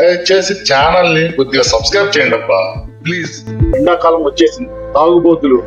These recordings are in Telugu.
దయచేసి ఛానల్ ని కొద్దిగా సబ్స్క్రైబ్ చేయండి అబ్బా ప్లీజ్ ఎండాకాలం వచ్చేసింది తాగుబోతులు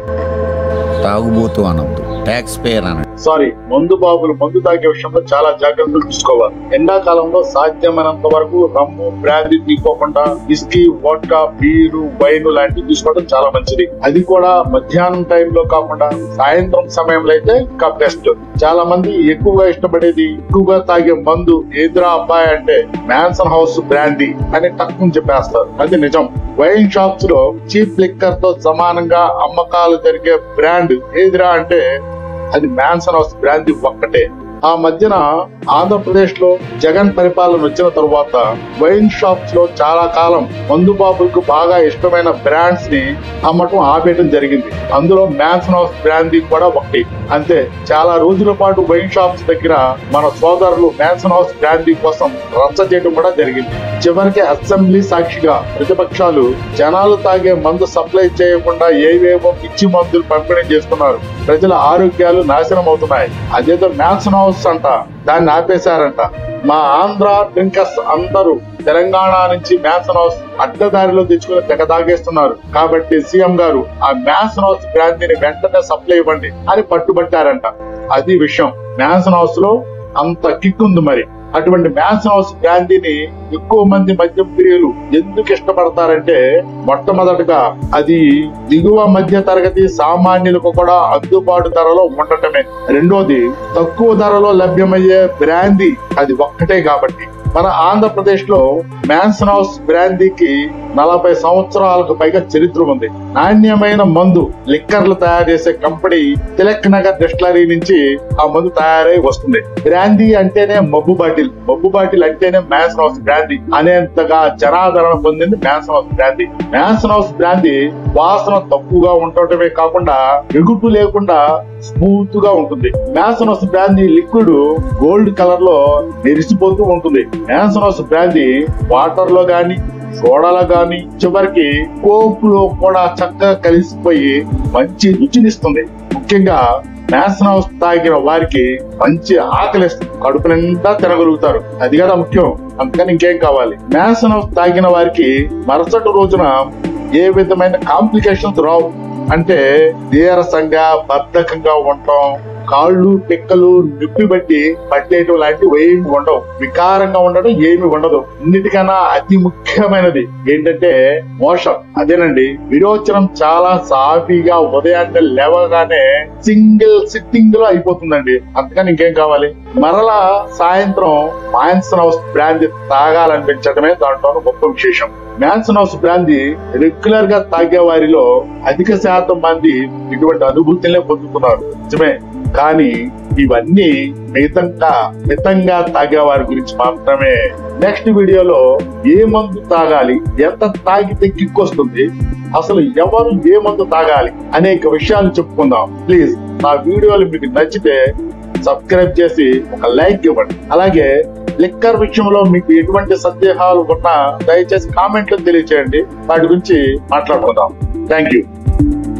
తాగుబోతు అనద్దు ట్యాక్స్ పేయర్ అనండి సారీ మందు బాబులు మందు తాగే విషయంలో చాలా జాగ్రత్తలు తీసుకోవాలి ఎండాకాలంలో సాధ్యమైనంత వరకు రమ్ము బ్రాండీ తీసుకోకుండా విస్కీ వోడ్కా బీరు వైన్ లాంటివి తీసుకోవడం చాలా మంచిది అది కూడా మధ్యాహ్నం టైంలో కాకుండా సాయంత్రం సమయంలో అయితే ఇంకా బెస్ట్ చాలా మంది ఎక్కువగా ఇష్టపడేది ఎక్కువగా తాగే మందు ఏదిరా అబ్బాయి అంటే మ్యాన్సన్ హౌస్ బ్రాండీ అని తక్కువ చెప్పేస్తారు అది నిజం వైన్ షాప్స్ లో చీప్ లిక్కర్ తో సమానంగా అమ్మకాలు జరిగే బ్రాండ్ ఏదిరా అంటే అది మ్యాన్సన్ హౌస్ బ్రాండ్ ఒక్కటే ఆ మధ్యన ఆంధ్రప్రదేశ్ లో జగన్ పరిపాలన వచ్చిన తరువాత వైన్ షాప్స్ లో చాలా కాలం మందు బాబులకు బాగా ఇష్టమైన బ్రాండ్స్ ని అమ్మటం ఆపేయడం జరిగింది అందులో మ్యాన్సన్ హౌస్ బ్రాండీ కూడా ఒకటి అంతే చాలా రోజుల పాటు వైన్ షాప్స్ దగ్గర మన సోదరులు మ్యాన్సన్ హౌస్ బ్రాండీ కోసం రచ్చ చేయడం కూడా జరిగింది చివరికి అసెంబ్లీ సాక్షిగా ప్రతిపక్షాలు జనాలు తాగే మందు సప్లై చేయకుండా ఏవేవో పిచ్చి మందులు పంపిణీ చేస్తున్నారు ప్రజల ఆరోగ్యాలు నాశనం అవుతున్నాయి అదేదో మ్యాన్సన్ హౌస్ అంట దాన్ని ఆపేశారంట మా ఆంధ్ర డ్రింకర్స్ అందరూ తెలంగాణ నుంచి మ్యాన్సన్ హౌస్ అడ్డదారిలో తెచ్చుకుని తెగ తాగేస్తున్నారు కాబట్టి సీఎం గారు ఆ మ్యాన్సన్ హౌస్ బ్రాంతిని వెంటనే సప్లై ఇవ్వండి అని పట్టుబట్టారంట అది విషయం మ్యాన్సన్ హౌస్ లో అంత కిక్ ఉంది మరి అటువంటి మ్యాన్సన్ హౌస్ బ్రాంతిని ఎక్కువ మంది మద్యం ప్రియులు ఎందుకు ఇష్టపడతారంటే మొట్టమొదటిగా అది దిగువ మధ్య తరగతి సామాన్యులకు కూడా అందుబాటు ధరలో ఉండటమే రెండోది తక్కువ ధరలో లభ్యమయ్యే బ్రాందీ అది ఒక్కటే కాబట్టి మన ఆంధ్రప్రదేశ్ లో మ్యాన్సన్ హౌస్ బ్రాందీకి నలభై సంవత్సరాలకు పైగా చరిత్ర ఉంది నాణ్యమైన మందు లిక్కర్లు తయారు చేసే కంపెనీ తిలక్ నగర్ డిస్టిలరీ నుంచి ఆ మందు తయారై వస్తుంది బ్రాందీ అంటేనే మబ్బు బాటిల్ మబ్బు బాటిల్ అంటేనే మ్యాన్సన్ హౌస్ బ్రాందీ అనేంతగా జనాదరణ పొందింది Mansion House brandy Mansion House brandy వాసన తక్కువగా ఉండటమే కాకుండా ఎగుటు లేకుండా స్మూత్ గా ఉంటుంది Mansion House brandy liquid gold colour లో మెరిసిపోతూ ఉంటుంది మ్యాన్సన్ హౌస్ బ్రాందీ వాటర్ లో గాని సోడాలో గాని చివరికి కోపులో కూడా చక్కగా కలిసిపోయి మంచి రుచినిస్తుంది ముఖ్యంగా మ్యాన్సన్ హౌస్ తాగిన వారికి మంచి ఆకలిస్తుంది కడుపు నిండా తినగలుగుతారు అది కదా ముఖ్యం అందుకని ఇంకేం కావాలి మ్యాన్సన్ హౌస్ తాగిన వారికి మరుసటి రోజున ఏ విధమైన కాంప్లికేషన్స్ రావు అంటే నీరసంగా బద్ధకంగా ఉండటం కాళ్ళు పిక్కలు నొప్పి బట్టి పట్టేయటం లాంటివి ఏమి ఉండవు వికారంగా ఉండడం ఏమి ఉండదు అన్నిటికన్నా అతి ముఖ్యమైనది ఏంటంటే మోషన్ అదేనండి విరోచనం చాలా సాఫీగా ఉదయాన్నే లేవగానే సింగిల్ సిట్టింగ్ లో అయిపోతుందండి అందుకని ఇంకేం కావాలి మరలా సాయంత్రం మాన్సన్ హౌస్ బ్రాండ్ తాగాలనిపించడమే దాంట్లో గొప్ప విశేషం మ్యాన్సన్ హౌస్ బ్రాంది రెగ్యులర్ గా తాగే వారిలో అధిక శాతం మంది ఇటువంటి అనుభూతులే పొందుతున్నారు నిజమే కానీ ఇవన్నీ మితంగా మితంగా తాగే వారి గురించి మాత్రమే నెక్స్ట్ వీడియోలో ఏ మందు తాగాలి ఎంత తాగితే కిక్ వస్తుంది అసలు ఎవరు ఏ మందు తాగాలి అనేక విషయాలు చెప్పుకుందాం ప్లీజ్ నా వీడియోలు మీకు నచ్చితే సబ్స్క్రైబ్ చేసి ఒక లైక్ ఇవ్వండి అలాగే లిక్కర్ విషయంలో మీకు ఎటువంటి సందేహాలు ఉన్నా దయచేసి కామెంట్లు తెలియచేయండి వాటి గురించి మాట్లాడుకుందాం థ్యాంక్ యూ